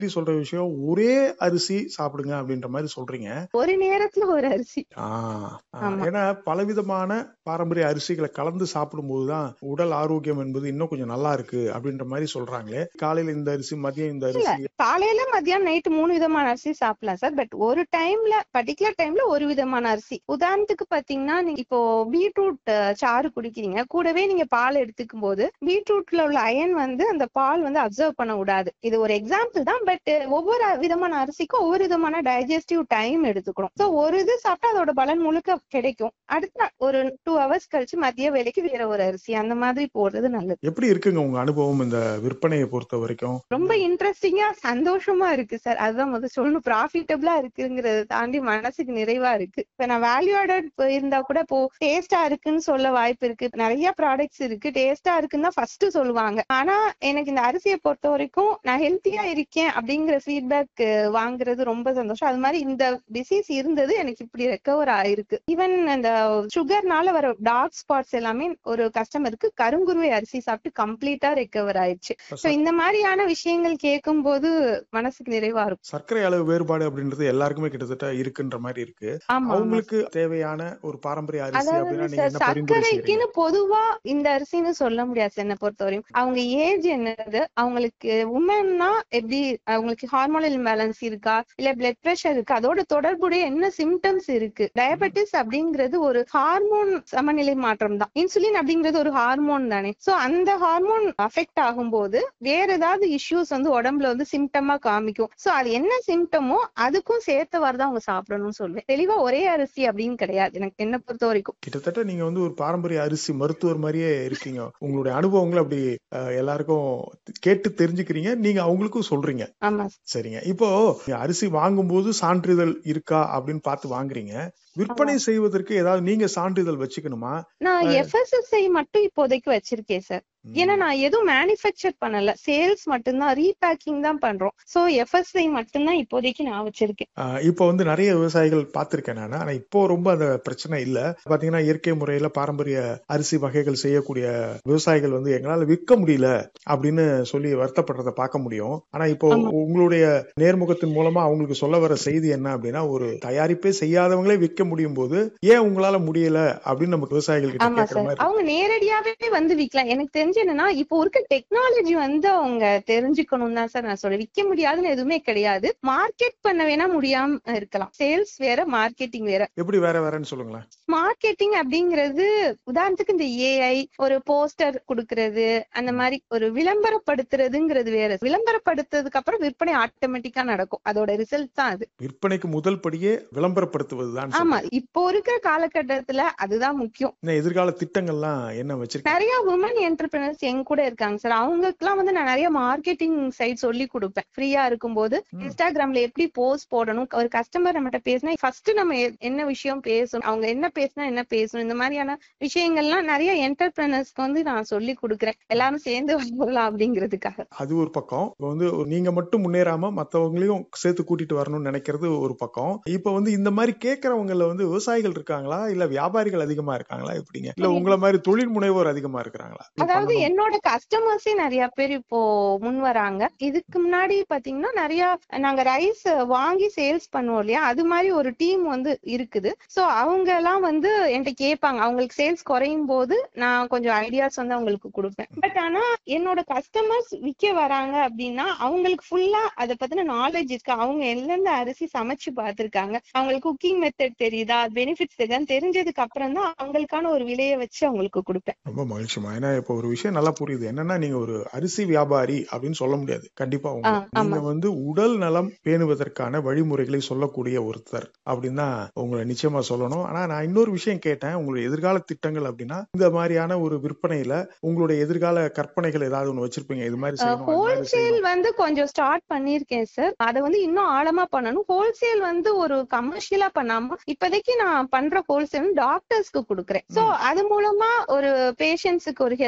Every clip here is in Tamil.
அடிக்கடி சொல்ற விஷயம் ஒரே அரிசி சாப்பிடுங்க அப்படின்ற மாதிரி சொல்றீங்க ஒரு நேரத்துல ஒரு அரிசி ஆஹ் ஆஹ் ஆமா. ஏன்னா பலவிதமான பாரம்பரிய அரிசிகளை கலந்து சாப்பிடும்போதுதான் உடல் ஆரோக்கியம் என்பது இன்னும் கொஞ்சம் நல்லா இருக்கு அப்படின்ற மாதிரி சொல்றாங்களே காலையில இந்த அரிசி மதியம் இந்த இல்ல அரிசி காலையில மதியம் நைட்டு மூணு விதமான அரிசி சாப்பிடலாம் சார் பட் ஒரு டைம்ல பர்டிகுலர் டைம்ல ஒரு விதமான அரிசி உதாரணத்துக்கு பாத்தீங்கன்னா நீங்க இப்போ பீட்ரூட் அஹ், சாறு குடிக்கிறீங்க கூடவே நீங்க பால் எடுத்துக்கும் போது பீட்ரூட்ல உள்ள அயன் வந்து அந்த பால் வந்து அப்சர்வ் பண்ண விடாது இது ஒரு எக்ஸாம்பிள் தான் பட் ஒவ்வொரு விதமான அரிசிக்கும் ஒவ்வொரு விதமான டைஜஸ்டிவ் டைம் எடுத்துக்கணும் சோ ஒரு இது சாப்பிட்டா அதோட பலன் முழுக்க கிடைக்கும் அடுத்த நாள் ஒரு டூ ஹவர்ஸ் கழிச்சு மதிய வேலைக்கு வேற ஒரு அரிசி அந்த மாதிரி போடுறது நல்லது எப்படி இருக்குங்க உங்க அனுபவம் இந்த விற்பனையை பொறுத்த வரைக்கும் ரொம்ப இன்ட்ரெஸ்டிங்கா சந்தோஷமா இருக்கு சார் அதுதான் முதல் சொல்லணும் ப்ராஃபிட்டபிளா இருக்குங்கிறத தாண்டி மனசுக்கு நிறைவா இருக்கு இப்ப நான் வேல்யூ ஆடட் இருந்தா கூட இப்போ டேஸ்டா இருக்குன்னு சொல்ல வாய்ப்பு இருக்கு நிறைய ப்ராடக்ட்ஸ் இருக்கு டேஸ்டா இருக்குன்னு தான் ஃபர்ஸ்ட் சொல்லுவாங்க ஆனா எனக்கு இந்த அரிசியை பொறுத்த வரைக்கும் நான் ஹெல்த்தியா இருக்கேன் அப்படிங்கிற ஃபீட்பேக் வாங்குறது ரொம்ப சந்தோஷம் அது மாதிரி இந்த டிசீஸ் இருந்தது எனக்கு இப்படி ரெக்கவர் ஆயிருக்கு ஈவன் அந்த சுகர்னால வர டார்க் ஸ்பாட்ஸ் எல்லாமே ஒரு கஸ்டமருக்கு கருங்குருவை அரிசி சாப்பிட்டு கம்ப்ளீட்டா ரெக்கவர் ஆயிடுச்சு சோ இந்த மாதிரியான விஷயங்கள் கேட்கும் போது மனசுக்கு நிறைவா இருக்கும் சர்க்கரை அளவு வேறுபாடு அப்படின்றது எல்லாருக்குமே கிட்டத்தட்ட இருக்குன்ற மாதிரி இருக்கு ஆமா ஆமா அவங்களுக்கு தேவையான ஒரு பாரம்பரிய அரிசி அதாவது அப்படின்னா நீங்க சார் என்ன பரிந்துரை செய்றீங்க சர்க்கரைக்குன்னு பொதுவா இந்த அரிசின்னு சொல்ல முடியாது சார் என்னை பொறுத்தவரையும் அவங்க ஏஜ் என்னது அவங்களுக்கு உமன்னா எப்படி அவங்களுக்கு ஹார்மோனல் இம்பேலன்ஸ் இருக்கா இல்ல பிளட் பிரஷர் இருக்கு அதோட தொடர்புடைய என்ன சிம்டம்ஸ் இருக்கு டயபெட்டிஸ் அப்படிங்கிறது ஒரு ஹார்மோன் சமநிலை மாற்றம் தான் இன்சுலின் அப்படிங்கிறது ஒரு ஹார்மோன் தானே சோ அந்த ஹார்மோன் அஃபெக்ட் ஆகும்போது வேற ஏதாவது இஷ்யூஸ் வந்து உடம்புல வந்து சிம்டமா காமிக்கும் சோ அது என்ன சிம்டமோ அதுக்கும் சேர்த்தவாறு தான் அவங்க சாப்பிடணும்னு சொல்லுவேன் தெளிவா ஒரே அரிசி அப்படின்னு கிடையாது எனக்கு என்ன பொறுத்த வரைக்கும் கிட்டத்தட்ட நீங்க வந்து ஒரு பாரம்பரிய அரிசி மருத்துவர் மாதிரியே இருக்கீங்க உங்களுடைய அனுபவங்களை அப்படி அஹ், எல்லாருக்கும் கேட்டு தெரிஞ்சுக்கிறீங்க நீங்க அவங்களுக்கும் சொல்றீங்க ஆமா சரிங்க இப்போ நீங்க அரிசி வாங்கும்போது சான்றிதழ் இருக்கா அப்படின்னு பார்த்து வாங்குறீங்க விற்பனை செய்வதற்கு ஏதாவது நீங்க சான்றிதழ் வச்சுக்கணுமா நான் எஃப்எஸ்எஸ்ஐ மட்டும் இப்போதைக்கு வச்சிருக்கேன் சார் ஏன்னா நான் எதுவும் மேனுஃபேக்சர் பண்ணல சேல்ஸ் மட்டும்தான் ரீபேக்கிங் தான் பண்றோம் சோ எஃப்எஸ்ஐ மட்டும்தான் இப்போதைக்கு நான் வச்சிருக்கேன் ஆஹ் இப்போ வந்து நிறைய விவசாயிகள் பார்த்திருக்கேன் நான் ஆனா இப்போ ரொம்ப அந்த பிரச்சனை இல்ல பாத்தீங்கன்னா இயற்கை முறையில பாரம்பரிய அரிசி வகைகள் செய்யக்கூடிய விவசாயிகள் வந்து எங்களால விற்க முடியல அப்படின்னு சொல்லி வருத்தப்படுறத பார்க்க முடியும் ஆனா இப்போ ஆமா. உங்களுடைய நேர்முகத்தின் மூலமா அவங்களுக்கு சொல்ல வர செய்தி என்ன அப்படின்னா ஒரு தயாரிப்பே செய்யாதவங்களே விற்க முடியும் போது ஏன் உங்களால முடியல அப்படின்னு நம்ம விவசாயிகள் கிட்ட ஆமா கேட்கற சார் மாதிரி அவங்க நேரடியாவே வந்து விக்கலாம் எனக்கு தெரிஞ்சு என்னன்னா இப்போ இருக்க டெக்னாலஜி வந்து அவங்க தெரிஞ்சுக்கணும் தான் சார் நான் சொல்றேன் விற்க முடியாதுன்னு எதுவுமே கிடையாது மார்க்கெட் பண்ண வேணா முடியாம இருக்கலாம் சேல்ஸ் வேற மார்க்கெட்டிங் வேற எப்படி வேற வேறன்னு சொல்லுங்களேன் மார்க்கெட்டிங் அப்படிங்கிறது உதாரணத்துக்கு இந்த ஏஐ ஒரு போஸ்டர் கொடுக்கறது அந்த மாதிரி ஒரு விளம்பரப்படுத்துறதுங்கிறது வேற விளம்பரப்படுத்துறதுக்கு அப்புறம் விற்பனை ஆட்டோமேட்டிக்கா நடக்கும் அதோட ரிசல்ட் தான் அது விற்பனைக்கு முதல் படியே விளம்பரப்படுத்துவதுதான் ஆமா இப்போ இருக்கிற காலகட்டத்துல அதுதான் முக்கியம் இன்னும் எதிர்கால திட்டங்கள்லாம் என்ன வச்சிருக்கீங்க நிறைய உமன் என்டர்பிரினர்ஸ் எங்க கூட இருக்காங்க சார் அவங்களுக்குலாம் வந்து நான் நிறைய மார்க்கெட்டிங் சைட் சொல்லி கொடுப்பேன் ஃப்ரீயா இருக்கும்போது ம். இன்ஸ்டாகிராம்ல எப்படி போஸ்ட் போடணும் ஒரு கஸ்டமர் நம்மகிட்ட பேசினா ஃபர்ஸ்ட் நம்ம எ- என்ன விஷயம் பேசணும் அவங்க என்ன பேசினா என்ன பேசணும் இந்த மாதிரியான விஷயங்கள்லாம் நிறைய என்டர்பிரினர்ஸ்க்கு வந்து நான் சொல்லி கொடுக்குறேன் எல்லாரும் சேர்ந்து வரலாம் அப்படிங்கிறதுக்காக அது ஒரு பக்கம் இப்போ வந்து ஒரு நீங்க மட்டும் முன்னேறாம மத்தவங்களையும் சேர்த்து கூட்டிட்டு வரணும்னு நினைக்கிறது ஒரு பக்கம் இப்போ வந்து இந்த மாதிரி கேட்கறவங்கல வந்து விவசாயிகள் இருக்காங்களா இல்ல வியாபாரிகள் அதிகமா இருக்காங்களா எப்படிங்க இல்ல உங்கள மாதிரி தொழில் முனைவோர் அதிகமா இருக்கிறாங்களா இது அதாவது பண்ணணும். என்னோட கஸ்டமர்ஸே நிறைய பேர் இப்போ முன் வராங்க இதுக்கு முன்னாடி பாத்தீங்கன்னா நிறைய நாங்க ரைஸ் வாங்கி சேல்ஸ் பண்ணுவோம் இல்லையா அது மாதிரி ஒரு டீம் வந்து இருக்குது சோ அவங்க எல்லாம் வந்து என்கிட்ட கேட்பாங்க அவங்களுக்கு சேல்ஸ் குறையும் போது நான் கொஞ்சம் ஐடியாஸ் வந்து அவங்களுக்கு கொடுப்பேன் பட் ஆனா என்னோட கஸ்டமர்ஸ் விற்க வராங்க அப்படின்னா அவங்களுக்கு ஃபுல்லா அதை பத்தின நாலேஜ் இருக்கு அவங்க எந்தெந்த அரிசி சமைச்சு பார்த்திருக்காங்க அவங்களுக்கு குக்கிங் மெத்தட் தெரியுதா பெனிஃபிட்ஸ் தெரியுதா தெரிஞ்சதுக்கு அப்புறம் தான் அவங்களுக்கான ஒரு விலையை வச்சு அவங்களுக்கு கொடுப்பேன் ரொம்ப மகிழ்ச்சிமா ஏன்னா இப்போ ஒரு விஷயம் நல்லா புரியுது என்னன்னா நீங்க ஒரு அரிசி வியாபாரி அப்படின்னு சொல்ல முடியாது கண்டிப்பா உங்க ஆ, ஆமா. நீங்க வந்து உடல் நலம் பேணுவதற்கான வழிமுறைகளை சொல்லக்கூடிய ஒருத்தர் அப்படின்னு தான் உங்களை நிச்சயமா சொல்லணும் ஆனா நான் இன்னொரு விஷயம் கேட்டேன் உங்களுடைய எதிர்கால திட்டங்கள் அப்படின்னா இந்த மாதிரியான ஒரு விற்பனையில உங்களுடைய எதிர்கால கற்பனைகள் ஏதாவது ஒண்ணு வச்சிருப்பீங்க இது மாதிரி செய்யணும் அது மாதிரி ஹோல்சேல் செய்யணும். வந்து கொஞ்சம் ஸ்டார்ட் பண்ணிருக்கேன் சார் அதை வந்து இன்னும் ஆழமா பண்ணணும் ஹோல்சேல் வந்து ஒரு கமர்ஷியலா பண்ணாம இப்போதைக்கு நான் பண்ற ஹோல்சேல் டாக்டர்ஸ்க்கு கொடுக்குறேன் சோ ம். அது மூலமா ஒரு பேஷண்ட்ஸுக்கு ஒரு ஹெல்ப் கிடைக்கும்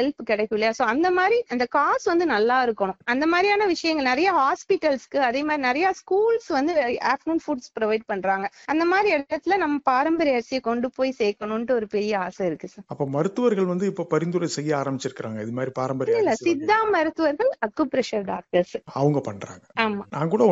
கிடைக்கும் இல்லையா சோ அந்த மாதிரி அந்த காசு வந்து நல்லா இருக்கணும் அந்த மாதிரியான விஷயங்கள் நிறைய ஹாஸ்பிட்டல்ஸ்க்கு அதே மாதிரி நிறைய ஸ்கூல்ஸ் வந்து ஆஃப்டர்நூன் ஃபுட்ஸ் ப்ரொவைட் பண்றாங்க அந்த மாதிரி இடத்துல நம்ம பாரம்பரிய அரிசியை கொண்டு போய் சேர்க்கணும்ட்டு ஒரு பெரிய ஆசை இருக்கு சார் அப்ப மருத்துவர்கள் வந்து இப்ப பரிந்துரை செய்ய ஆரம்பிச்சிருக்காங்க இது மாதிரி பாரம்பரிய இல்ல அரிசி வகைகள். சித்தா மருத்துவர்கள் அக்கு பிரஷர் டாக்டர்ஸ் அவங்க பண்றாங்க ஆமா நான் கூட